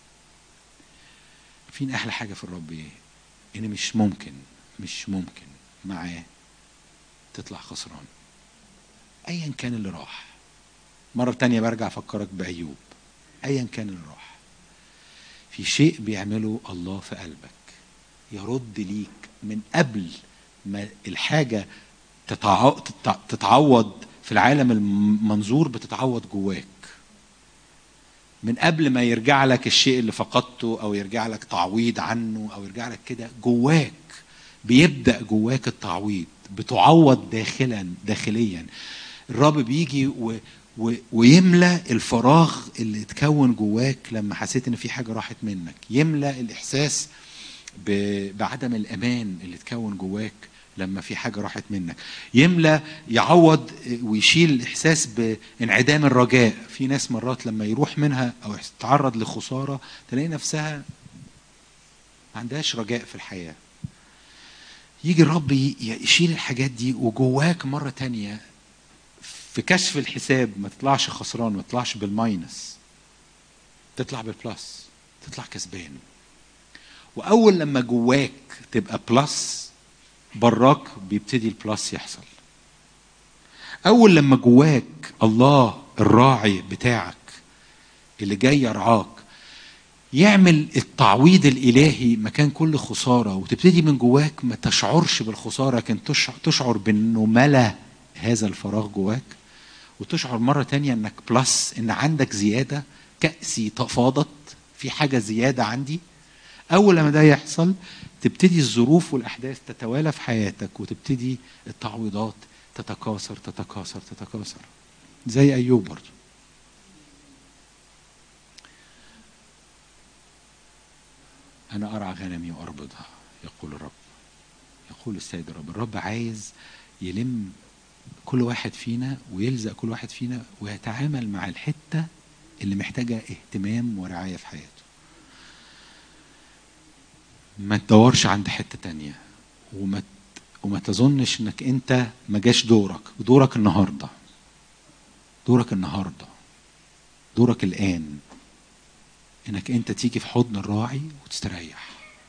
فين احلى حاجه في الرب ايه ان مش ممكن مش ممكن معاه تطلع خسران ايا كان اللي راح مرة تانية برجع أفكرك بأيوب أيا كان اللي راح في شيء بيعمله الله في قلبك يرد ليك من قبل ما الحاجة تتع- تتع- تتعوض في العالم المنظور بتتعوض جواك من قبل ما يرجع لك الشيء اللي فقدته او يرجع لك تعويض عنه او يرجع لك كده جواك بيبدا جواك التعويض بتعوض داخلا داخليا الرب بيجي و و ويملى الفراغ اللي اتكون جواك لما حسيت ان في حاجه راحت منك يملى الاحساس ب- بعدم الامان اللي اتكون جواك لما في حاجه راحت منك يملى يعوض ويشيل الاحساس بانعدام الرجاء في ناس مرات لما يروح منها او تتعرض لخساره تلاقي نفسها ما عندهاش رجاء في الحياه يجي الرب ي- يشيل الحاجات دي وجواك مره تانية في كشف الحساب ما تطلعش خسران ما تطلعش بالماينس تطلع بالبلس تطلع كسبان واول لما جواك تبقى بلس براك بيبتدي البلس يحصل اول لما جواك الله الراعي بتاعك اللي جاي يرعاك يعمل التعويض الالهي مكان كل خساره وتبتدي من جواك ما تشعرش بالخساره لكن تشع- تشعر بانه ملا هذا الفراغ جواك وتشعر مره تانية انك بلس ان عندك زياده كأسي تفاضت في حاجه زياده عندي اول لما ده يحصل تبتدي الظروف والاحداث تتوالى في حياتك وتبتدي التعويضات تتكاثر تتكاثر تتكاثر زي ايوب برضه انا ارعى غنمي واربضها يقول الرب يقول السيد الرب الرب عايز يلم كل واحد فينا ويلزق كل واحد فينا ويتعامل مع الحته اللي محتاجه اهتمام ورعايه في حياته ما تدورش عند حته تانية وما ت- وما تظنش انك انت ما جاش دورك دورك النهارده دورك النهارده دورك الان انك انت تيجي في حضن الراعي وتستريح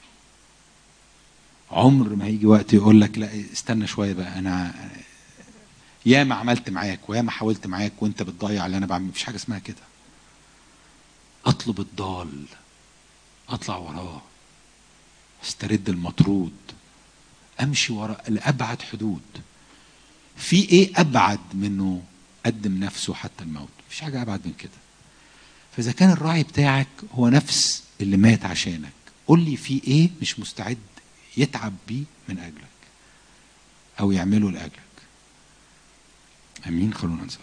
عمر ما هيجي وقت يقول لك لا استنى شويه بقى انا يا ما عملت معاك ويا ما حاولت معاك وانت بتضيع اللي انا بعمل مفيش حاجه اسمها كده اطلب الضال اطلع وراه استرد المطرود امشي وراء لابعد حدود في ايه ابعد منه قدم نفسه حتى الموت مفيش حاجه ابعد من كده فاذا كان الراعي بتاعك هو نفس اللي مات عشانك قول لي في ايه مش مستعد يتعب بيه من اجلك او يعمله لاجلك امين خلونا نصلي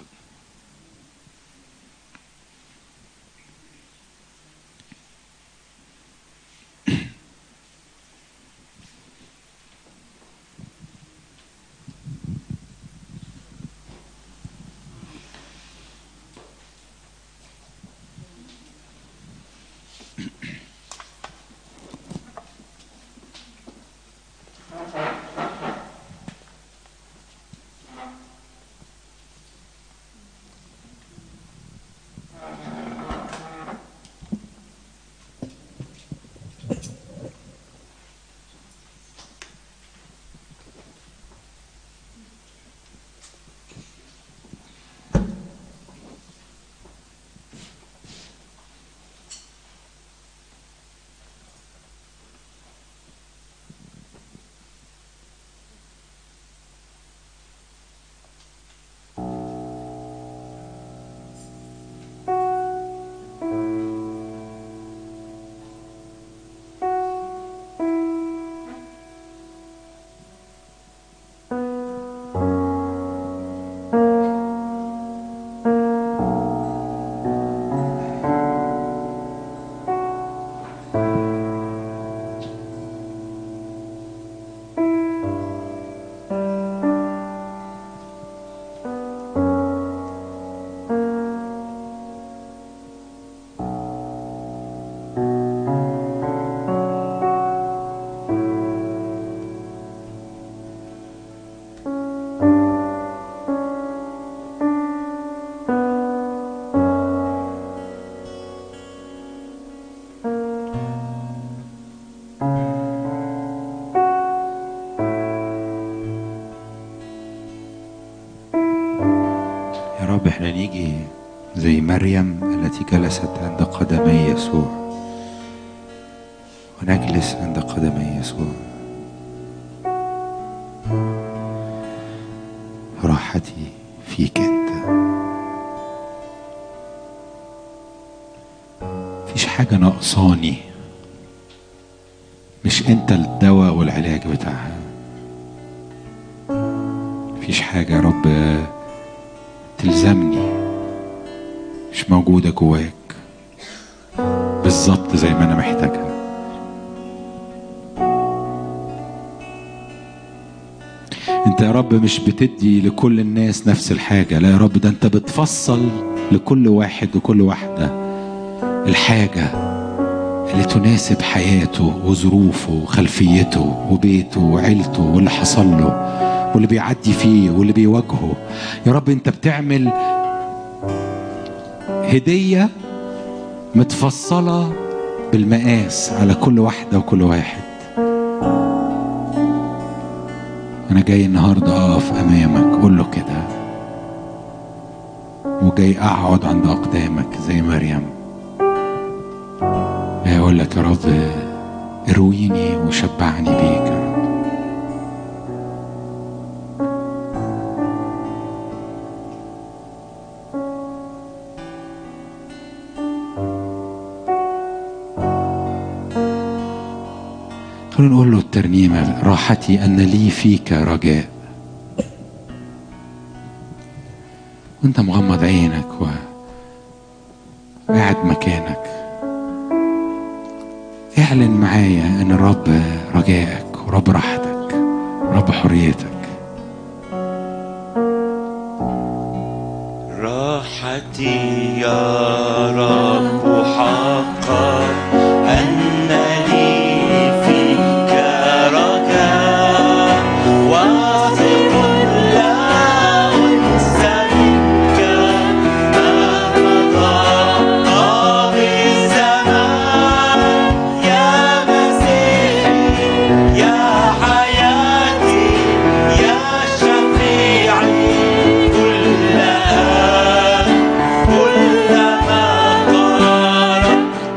رب احنا نيجي زي مريم التي جلست عند قدمي يسوع ونجلس عند قدمي يسوع راحتي فيك انت مفيش حاجة ناقصاني مش انت الدواء والعلاج بتاعها مفيش حاجة يا رب تلزمني مش موجودة جواك بالظبط زي ما أنا محتاجها أنت يا رب مش بتدي لكل الناس نفس الحاجة لا يا رب ده أنت بتفصل لكل واحد وكل واحدة الحاجة اللي تناسب حياته وظروفه وخلفيته وبيته وعيلته واللي حصل له واللي بيعدي فيه واللي بيواجهه يا رب انت بتعمل هدية متفصلة بالمقاس على كل واحدة وكل واحد أنا جاي النهاردة أقف أمامك قول له كده وجاي أقعد عند أقدامك زي مريم جاي أقول لك يا رب ارويني وشبعني بيك يا رب خلينا نقول له الترنيمة راحتي أن لي فيك رجاء وانت مغمض عينك و... قاعد مكانك اعلن معايا ان الرب رجائك ورب راحتك ورب حريتك راحتي يا رب حقا أن لي فيك رجاء واثق لا أنسى منك ما مضى قاضي الزمان يا مسيحي يا حياتي يا شفيعي كل آن كلما قاربت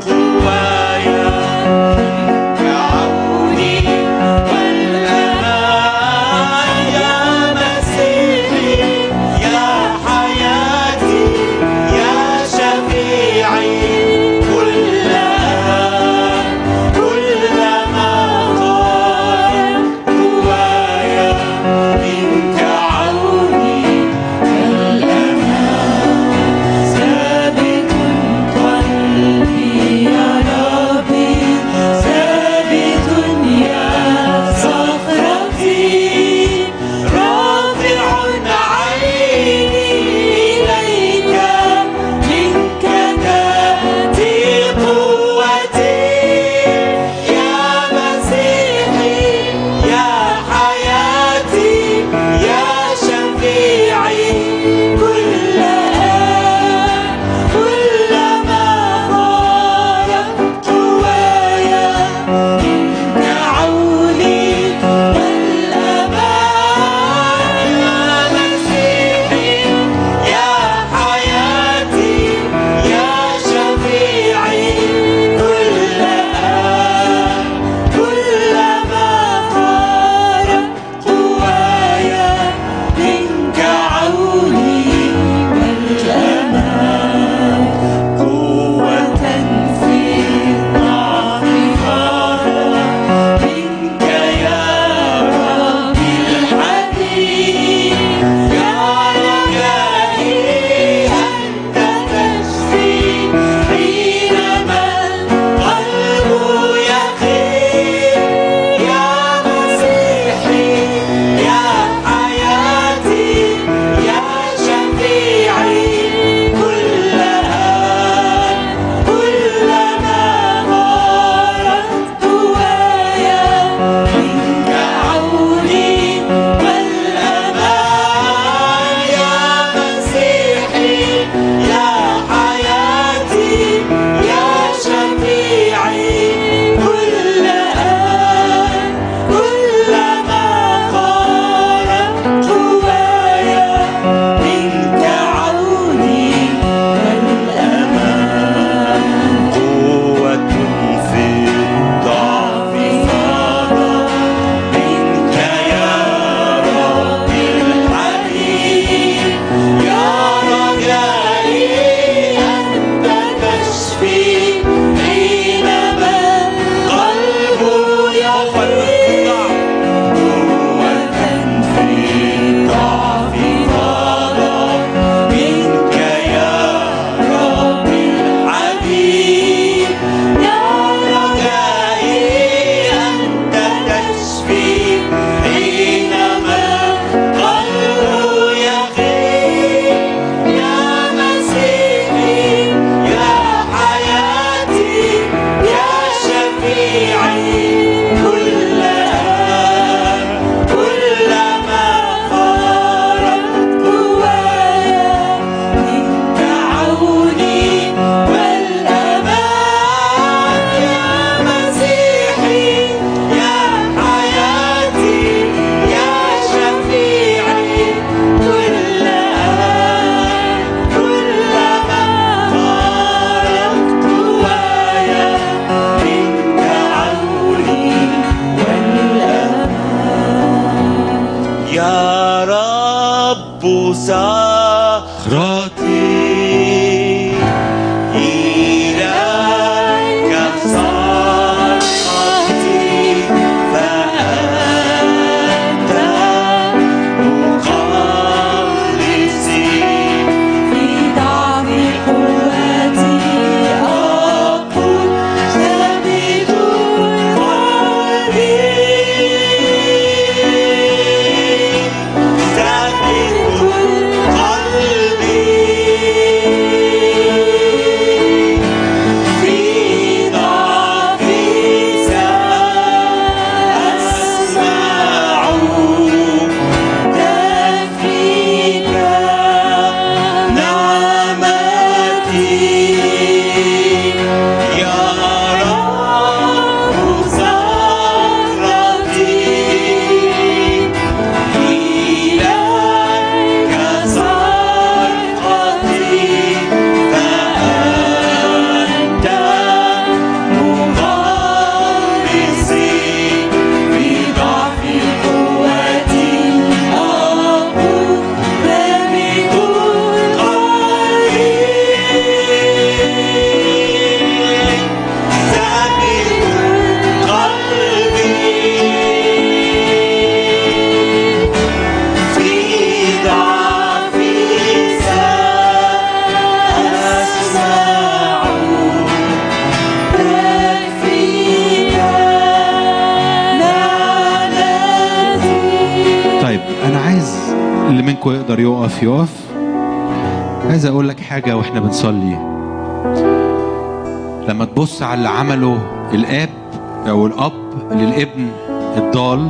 يقف يقف عايز اقول لك حاجه واحنا بنصلي لما تبص على اللي عمله الاب او الاب للابن الضال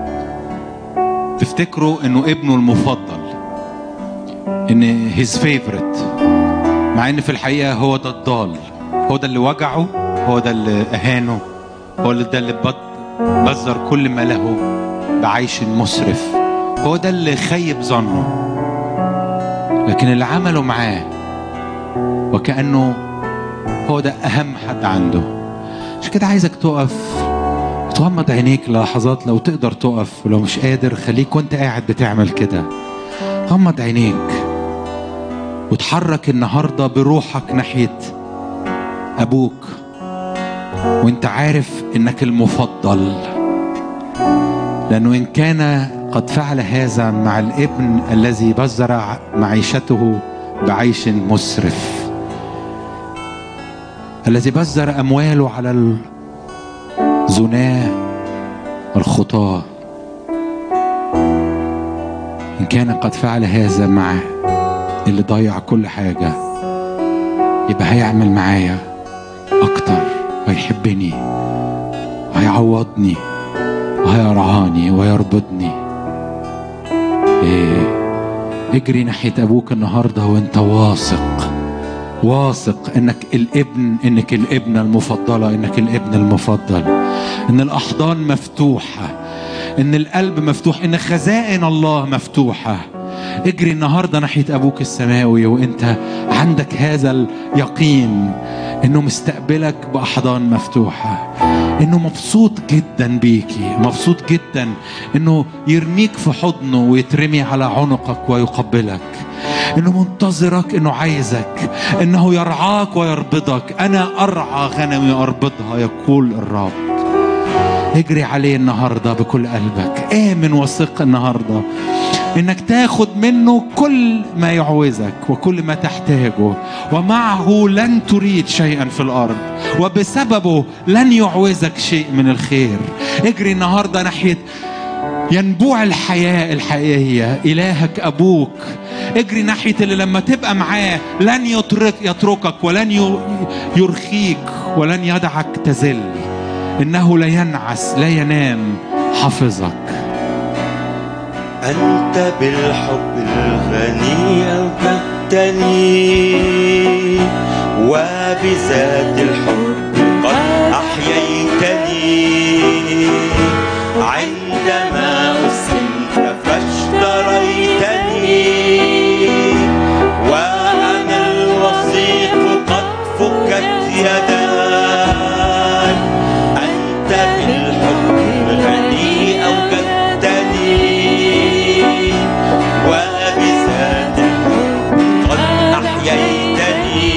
تفتكروا انه ابنه المفضل ان هيز فيفورت مع ان في الحقيقه هو ده الضال هو ده اللي وجعه هو ده اللي اهانه هو اللي ده اللي بد- بذر كل ما له بعيش مسرف هو ده اللي خيب ظنه لكن اللي عمله معاه وكأنه هو ده أهم حد عنده عشان كده عايزك تقف تغمض عينيك للحظات لو تقدر تقف ولو مش قادر خليك وانت قاعد بتعمل كده غمض عينيك وتحرك النهارده بروحك ناحية أبوك وانت عارف انك المفضل لأنه إن كان قد فعل هذا مع الابن الذي بذر معيشته بعيش مسرف الذي بذر أمواله على الزناة والخطاة إن كان قد فعل هذا مع اللي ضيع كل حاجة يبقى هيعمل معايا أكتر ويحبني وهيعوضني وهيرعاني ويربطني إيه اجري ناحية أبوك النهاردة وأنت واثق واثق انك الابن انك الابنة المفضلة انك الابن المفضل ان الاحضان مفتوحة ان القلب مفتوح ان خزائن الله مفتوحة اجري النهاردة ناحية ابوك السماوي وانت عندك هذا اليقين انه مستقبلك باحضان مفتوحة انه مبسوط جدا بيكي مبسوط جدا انه يرميك في حضنه ويترمي على عنقك ويقبلك انه منتظرك انه عايزك انه يرعاك ويربضك انا ارعى غنمي اربضها يقول الرب اجري عليه النهارده بكل قلبك امن وثق النهارده انك تاخد منه كل ما يعوزك وكل ما تحتاجه ومعه لن تريد شيئا في الارض وبسببه لن يعوزك شيء من الخير اجري النهارده ناحيه ينبوع الحياة الحقيقية إلهك أبوك اجري ناحية اللي لما تبقى معاه لن يترك يتركك ولن ي- يرخيك ولن يدعك تزل إنه لا ينعس لا ينام حافظك أنت بالحب الغني أوجدتني وبذات الحب قد أحييتني عندما أسلمت فاشتريتني وأنا الوثيق قد فكت يداي أنت بالحب الغني أوجدتني وبذات الحب قد أحييتني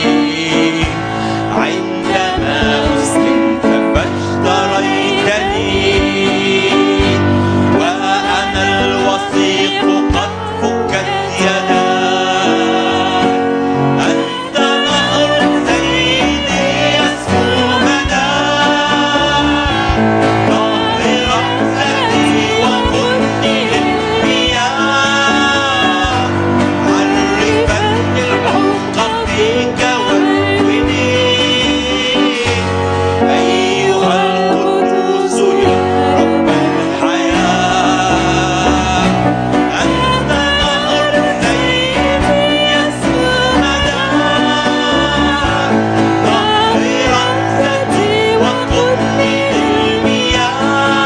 عندما أسلمت فاشتريتني وأنا الوثيق قد فكت يداي أنت نهر سيدي يسكو مداي طهر رأسي وقلني للمياه عرفني العمق فيك واروني أيها القدوس يا رب الحياة أنت نهر سيدي يسكو مداي طهر رأسي وقلني للمياه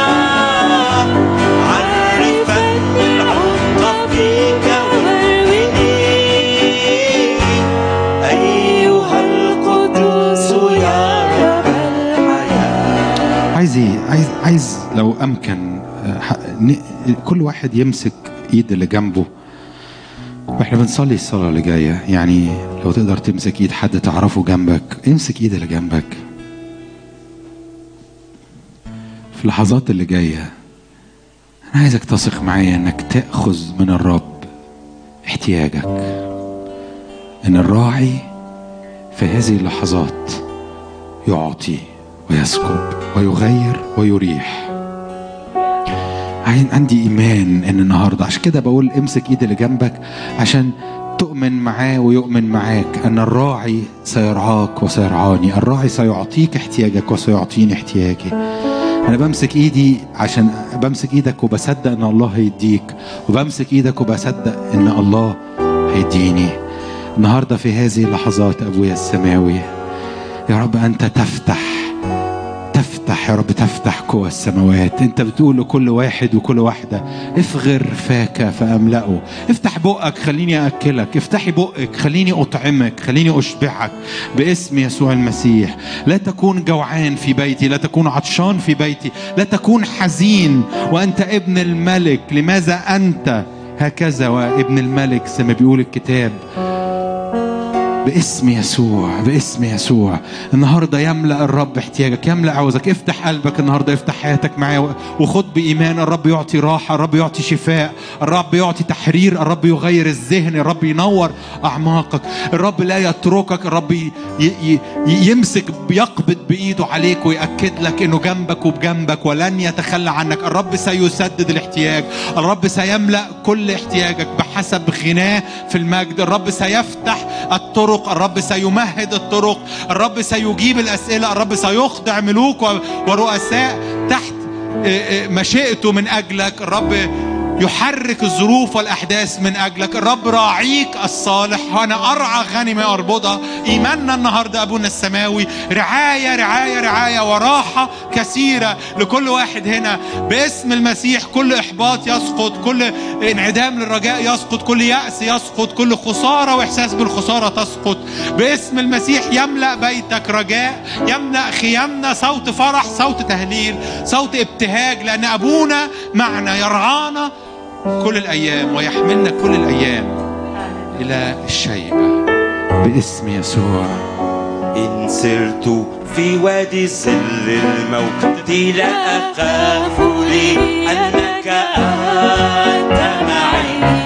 عرفني العمق فيك واروني أيها القدوس يا رب الحياة عايز ايه عايز عايز لو امكن آه، ح- ن- كل واحد يمسك ايد اللي جنبه واحنا بنصلي الصلاه اللي جايه يعني لو تقدر تمسك ايد حد تعرفه جنبك امسك ايد اللي جنبك في اللحظات اللي جايه انا عايزك تثق معايا انك تاخذ من الرب احتياجك ان الراعي في هذه اللحظات يعطي ويسكب ويغير ويريح عين عندي ايمان ان النهارده عشان كده بقول امسك ايد اللي جنبك عشان تؤمن معاه ويؤمن معاك ان الراعي سيرعاك وسيرعاني الراعي سيعطيك احتياجك وسيعطيني احتياجي انا بمسك ايدي عشان بمسك ايدك وبصدق ان الله هيديك وبمسك ايدك وبصدق ان الله هيديني النهارده في هذه اللحظات ابويا السماوي يا رب انت تفتح تفتح يا رب تفتح قوى السماوات انت بتقول لكل واحد وكل واحده افغر فاك فاملأه افتح بقك خليني اكلك افتحي بقك خليني اطعمك خليني اشبعك باسم يسوع المسيح لا تكون جوعان في بيتي لا تكون عطشان في بيتي لا تكون حزين وانت ابن الملك لماذا انت هكذا وابن الملك زي ما بيقول الكتاب باسم يسوع باسم يسوع النهارده يملا الرب احتياجك يملا عوزك افتح قلبك النهارده افتح حياتك معاه وخد بايمان الرب يعطي راحه الرب يعطي شفاء الرب يعطي تحرير الرب يغير الذهن الرب ينور اعماقك الرب لا يتركك الرب ي- ي- ي- يمسك يقبض بايده عليك وياكد لك انه جنبك وبجنبك ولن يتخلى عنك الرب سيسدد الاحتياج الرب سيملا كل احتياجك بحسب غناه في المجد الرب سيفتح الطرق الرب سيمهد الطرق الرب سيجيب الاسئله الرب سيخضع ملوك و- ورؤساء تحت آه، آه، مشيئته من اجلك الرب يحرك الظروف والاحداث من اجلك الرب راعيك الصالح وانا ارعى غنمي اربضها ايماننا النهارده ابونا السماوي رعايه رعايه رعايه وراحه كثيره لكل واحد هنا باسم المسيح كل احباط يسقط كل انعدام للرجاء يسقط كل ياس يسقط كل خساره واحساس بالخساره تسقط باسم المسيح يملا بيتك رجاء يملا خيامنا صوت فرح صوت تهليل صوت ابتهاج لان ابونا معنا يرعانا كل الايام ويحملنا كل الايام الى الشيبه باسم يسوع إن سرت في وادي سل الموت لا أخاف لي أنك أنت معي